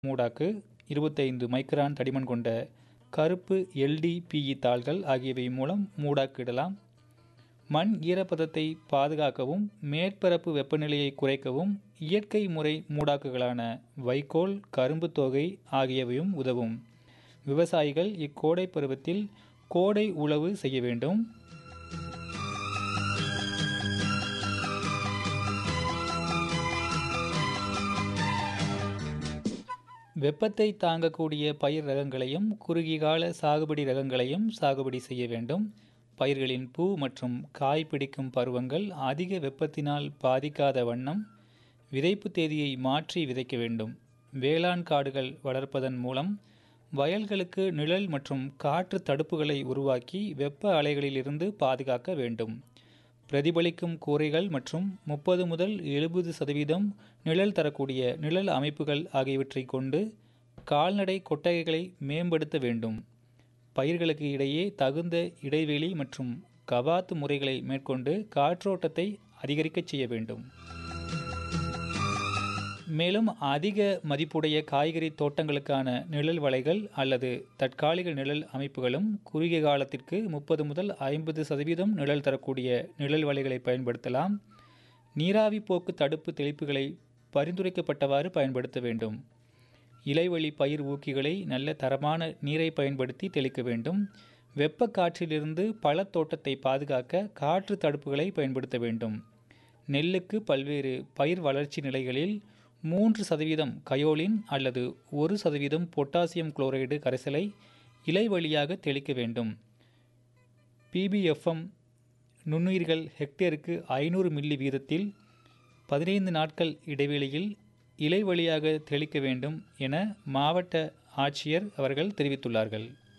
மூடாக்கு இருபத்தைந்து மைக்ரான் தடிமன் கொண்ட கருப்பு எல்டிபிஇ தாள்கள் ஆகியவை மூலம் மூடாக்கிடலாம் மண் ஈரப்பதத்தை பாதுகாக்கவும் மேற்பரப்பு வெப்பநிலையை குறைக்கவும் இயற்கை முறை மூடாக்குகளான வைக்கோல் கரும்பு தோகை ஆகியவையும் உதவும் விவசாயிகள் இக்கோடை பருவத்தில் கோடை உழவு செய்ய வேண்டும் வெப்பத்தை தாங்கக்கூடிய பயிர் ரகங்களையும் குறுகிய கால சாகுபடி ரகங்களையும் சாகுபடி செய்ய வேண்டும் பயிர்களின் பூ மற்றும் காய் பிடிக்கும் பருவங்கள் அதிக வெப்பத்தினால் பாதிக்காத வண்ணம் விதைப்பு தேதியை மாற்றி விதைக்க வேண்டும் வேளாண் காடுகள் வளர்ப்பதன் மூலம் வயல்களுக்கு நிழல் மற்றும் காற்று தடுப்புகளை உருவாக்கி வெப்ப அலைகளிலிருந்து பாதுகாக்க வேண்டும் பிரதிபலிக்கும் கூரைகள் மற்றும் முப்பது முதல் எழுபது சதவீதம் நிழல் தரக்கூடிய நிழல் அமைப்புகள் ஆகியவற்றை கொண்டு கால்நடை கொட்டகைகளை மேம்படுத்த வேண்டும் பயிர்களுக்கு இடையே தகுந்த இடைவெளி மற்றும் கவாத்து முறைகளை மேற்கொண்டு காற்றோட்டத்தை அதிகரிக்கச் செய்ய வேண்டும் மேலும் அதிக மதிப்புடைய காய்கறி தோட்டங்களுக்கான நிழல் வலைகள் அல்லது தற்காலிக நிழல் அமைப்புகளும் குறுகிய காலத்திற்கு முப்பது முதல் ஐம்பது சதவீதம் நிழல் தரக்கூடிய நிழல் வலைகளை பயன்படுத்தலாம் நீராவி போக்கு தடுப்பு தெளிப்புகளை பரிந்துரைக்கப்பட்டவாறு பயன்படுத்த வேண்டும் இலைவழி பயிர் ஊக்கிகளை நல்ல தரமான நீரை பயன்படுத்தி தெளிக்க வேண்டும் வெப்ப காற்றிலிருந்து பழத்தோட்டத்தை பாதுகாக்க காற்று தடுப்புகளை பயன்படுத்த வேண்டும் நெல்லுக்கு பல்வேறு பயிர் வளர்ச்சி நிலைகளில் மூன்று சதவீதம் கயோலின் அல்லது ஒரு சதவீதம் பொட்டாசியம் குளோரைடு கரைசலை இலை வழியாக தெளிக்க வேண்டும் பிபிஎஃப்எம் நுண்ணுயிர்கள் ஹெக்டேருக்கு ஐநூறு மில்லி வீதத்தில் பதினைந்து நாட்கள் இடைவெளியில் இலை வழியாக தெளிக்க வேண்டும் என மாவட்ட ஆட்சியர் அவர்கள் தெரிவித்துள்ளார்கள்